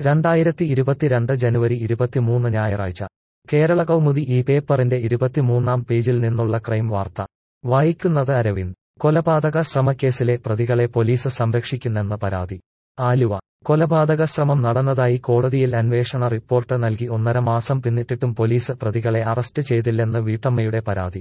രണ്ടായിരത്തി ഇരുപത്തിരണ്ട് ജനുവരി ഇരുപത്തിമൂന്ന് ഞായറാഴ്ച കേരള കൗമുദി ഈ പേപ്പറിന്റെ ഇരുപത്തിമൂന്നാം പേജിൽ നിന്നുള്ള ക്രൈം വാർത്ത വായിക്കുന്നത് അരവിന്ദ് കൊലപാതക ശ്രമക്കേസിലെ പ്രതികളെ പോലീസ് സംരക്ഷിക്കുന്നെന്ന് പരാതി ആലുവ കൊലപാതക ശ്രമം നടന്നതായി കോടതിയിൽ അന്വേഷണ റിപ്പോർട്ട് നൽകി ഒന്നര മാസം പിന്നിട്ടിട്ടും പോലീസ് പ്രതികളെ അറസ്റ്റ് ചെയ്തില്ലെന്ന് വീട്ടമ്മയുടെ പരാതി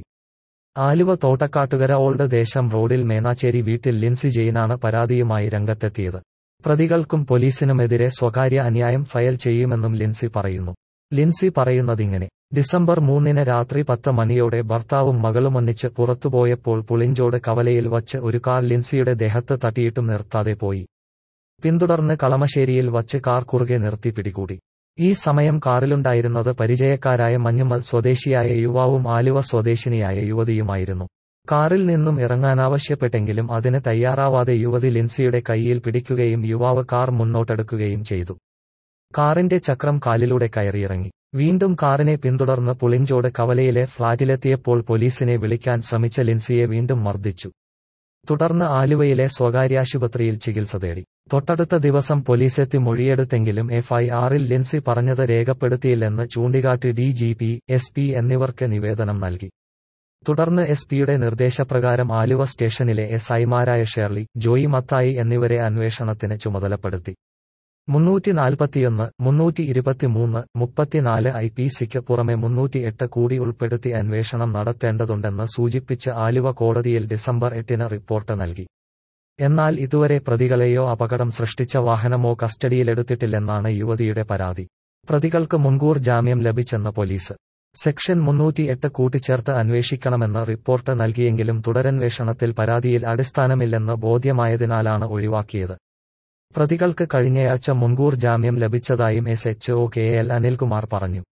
ആലുവ തോട്ടക്കാട്ടുകര ഓൾഡ് ദേശം റോഡിൽ മേനാച്ചേരി വീട്ടിൽ ലിൻസി ജെയിനാണ് പരാതിയുമായി രംഗത്തെത്തിയത് പ്രതികൾക്കും പോലീസിനുമെതിരെ സ്വകാര്യ അന്യായം ഫയൽ ചെയ്യുമെന്നും ലിൻസി പറയുന്നു ലിൻസി പറയുന്നതിങ്ങനെ ഡിസംബർ മൂന്നിന് രാത്രി പത്ത് മണിയോടെ ഭർത്താവും മകളുമൊന്നിച്ച് പുറത്തുപോയപ്പോൾ പുളിഞ്ചോട് കവലയിൽ വച്ച് ഒരു കാർ ലിൻസിയുടെ ദേഹത്ത് തട്ടിയിട്ടും നിർത്താതെ പോയി പിന്തുടർന്ന് കളമശ്ശേരിയിൽ വച്ച് കാർ കുറുകെ നിർത്തി പിടികൂടി ഈ സമയം കാറിലുണ്ടായിരുന്നത് പരിചയക്കാരായ മഞ്ഞുമൽ സ്വദേശിയായ യുവാവും ആലുവ സ്വദേശിനിയായ യുവതിയുമായിരുന്നു കാറിൽ നിന്നും ഇറങ്ങാനാവശ്യപ്പെട്ടെങ്കിലും അതിന് തയ്യാറാവാതെ യുവതി ലിൻസിയുടെ കൈയിൽ പിടിക്കുകയും യുവാവ് കാർ മുന്നോട്ടെടുക്കുകയും ചെയ്തു കാറിന്റെ ചക്രം കാലിലൂടെ കയറിയിറങ്ങി വീണ്ടും കാറിനെ പിന്തുടർന്ന് പുളിഞ്ചോട് കവലയിലെ ഫ്ളാറ്റിലെത്തിയപ്പോൾ പോലീസിനെ വിളിക്കാൻ ശ്രമിച്ച ലിൻസിയെ വീണ്ടും മർദ്ദിച്ചു തുടർന്ന് ആലുവയിലെ സ്വകാര്യാശുപത്രിയിൽ ചികിത്സ തേടി തൊട്ടടുത്ത ദിവസം പോലീസെത്തി മൊഴിയെടുത്തെങ്കിലും എഫ്ഐആറിൽ ലിൻസി പറഞ്ഞത് രേഖപ്പെടുത്തിയില്ലെന്ന് ചൂണ്ടിക്കാട്ടി D G P S P എന്നിവർക്ക് നിവേദനം നൽകി തുടർന്ന് എസ് പിയുടെ നിർദ്ദേശപ്രകാരം ആലുവ സ്റ്റേഷനിലെ എസ് ഐമാരായ ഷേർലി ജോയി മത്തായി എന്നിവരെ അന്വേഷണത്തിന് ചുമതലപ്പെടുത്തി മുന്നൂറ്റി നാൽപ്പത്തിയൊന്ന് മുന്നൂറ്റി ഇരുപത്തിമൂന്ന് മുപ്പത്തിനാല് ഐ പി സിക്ക് പുറമെ മുന്നൂറ്റി എട്ട് കൂടി ഉൾപ്പെടുത്തി അന്വേഷണം നടത്തേണ്ടതുണ്ടെന്ന് സൂചിപ്പിച്ച് ആലുവ കോടതിയിൽ ഡിസംബർ എട്ടിന് റിപ്പോർട്ട് നൽകി എന്നാൽ ഇതുവരെ പ്രതികളെയോ അപകടം സൃഷ്ടിച്ച വാഹനമോ കസ്റ്റഡിയിലെടുത്തിട്ടില്ലെന്നാണ് യുവതിയുടെ പരാതി പ്രതികൾക്ക് മുൻകൂർ ജാമ്യം ലഭിച്ചെന്ന് പോലീസ് സെക്ഷൻ മുന്നൂറ്റിയെട്ട് കൂട്ടിച്ചേർത്ത് അന്വേഷിക്കണമെന്ന് റിപ്പോർട്ട് നൽകിയെങ്കിലും തുടരന്വേഷണത്തിൽ പരാതിയിൽ അടിസ്ഥാനമില്ലെന്ന് ബോധ്യമായതിനാലാണ് ഒഴിവാക്കിയത് പ്രതികൾക്ക് കഴിഞ്ഞയാഴ്ച മുൻകൂർ ജാമ്യം ലഭിച്ചതായും S H O K L Anilkumar പറഞ്ഞു